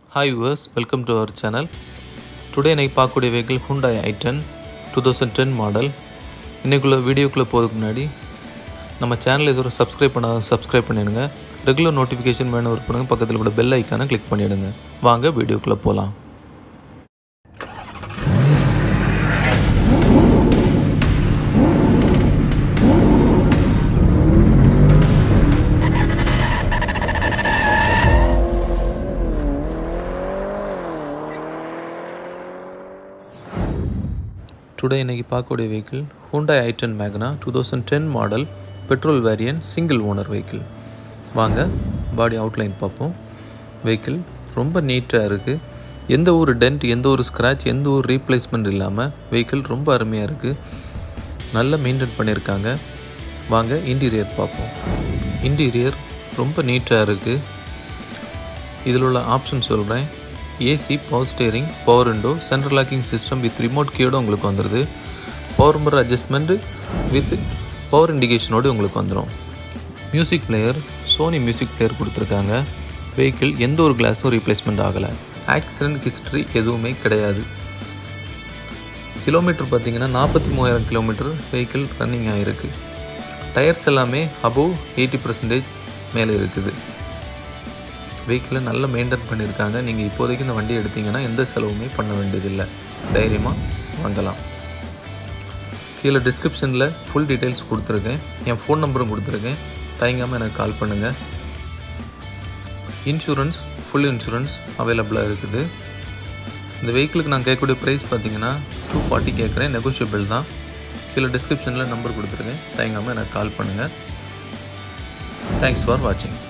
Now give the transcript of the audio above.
hi viewers welcome to our channel today இன்னைக்கு பார்க்கக்கூடிய vehicle Hyundai i ten two thousand ten model இன்றைக்குள்ள வீடியோக்குள்ளே போகிறதுக்கு முன்னாடி நம்ம சேனல் எதுவும் சப்ஸ்கிரைப் பண்ணாத சப்ஸ்கிரைப் பண்ணிடுங்க ரெகுலர் நோட்டிஃபிகேஷன் வேணும் விருப்பங்க பக்கத்தில் கூட பெல் ஐக்கானை கிளிக் பண்ணிவிடுங்க வாங்க வீடியோக்குள்ளே போகலாம் டுடே இன்னைக்கு பார்க்கக்கூடிய vehicle Hyundai i ten Magna two thousand ten model petrol variant single owner vehicle வாங்க பாடி அவுட்லைன் பார்ப்போம் வெஹிக்கிள் ரொம்ப நீட்டாக இருக்குது எந்த ஒரு டென்ட் எந்த ஒரு ஸ்க்ராட்ச் எந்த ஒரு ரீப்ளேஸ்மெண்ட் இல்லாமல் வெஹிக்கிள் ரொம்ப அருமையாக இருக்குது நல்லா மெயின்டைன் பண்ணியிருக்காங்க வாங்க இன்டீரியர் பார்ப்போம் இன்டீரியர் ரொம்ப நீட்டாக இருக்குது இதில் உள்ள ஆப்ஷன் சொல்கிறேன் AC power steering power window central locking system with remote கீயோடு உங்களுக்கு வந்துடுது power mirror adjustment with power இண்டிகேஷனோடு உங்களுக்கு வந்துடும் music player Sony music player கொடுத்துருக்காங்க வெஹிக்கிள் எந்த ஒரு கிளாஸும் ரீப்ளேஸ்மெண்ட் ஆகலை ஆக்சிடென்ட் ஹிஸ்ட்ரி எதுவுமே கிடையாது கிலோமீட்டர் பார்த்தீங்கன்னா நாற்பத்தி மூவாயிரம் கிலோமீட்டர் வெஹிக்கிள் ரன்னிங் ஆகிருக்கு டயர்ஸ் எல்லாமே அபவ் எயிட்டி பர்சன்டேஜ் மேலே இருக்குது வெஹிக்கிளை நல்லா மெயின்டைன் பண்ணியிருக்காங்க நீங்கள் இப்போதைக்கு இந்த வண்டி எடுத்தீங்கன்னா எந்த செலவுமே பண்ண வேண்டியதில்லை தைரியமாக வாங்கலாம் கீழே டிஸ்கிரிப்ஷனில் ஃபுல் டீட்டெயில்ஸ் கொடுத்துருக்கேன் என் ஃபோன் நம்பரும் கொடுத்துருக்கேன் தயங்காமல் எனக்கு கால் பண்ணுங்கள் இன்சூரன்ஸ் ஃபுல் இன்சூரன்ஸ் அவைலபிளாக இருக்குது இந்த வெஹிக்கிளுக்கு நான் கேட்கக்கூடிய ப்ரைஸ் பார்த்தீங்கன்னா டூ ஃபார்ட்டி கேட்குறேன் நெகோஷியபிள் தான் கீழே டிஸ்கிரிப்ஷனில் நம்பர் கொடுத்துருக்கேன் தயங்காமல் எனக்கு கால் பண்ணுங்கள் தேங்க்ஸ் ஃபார் வாட்சிங்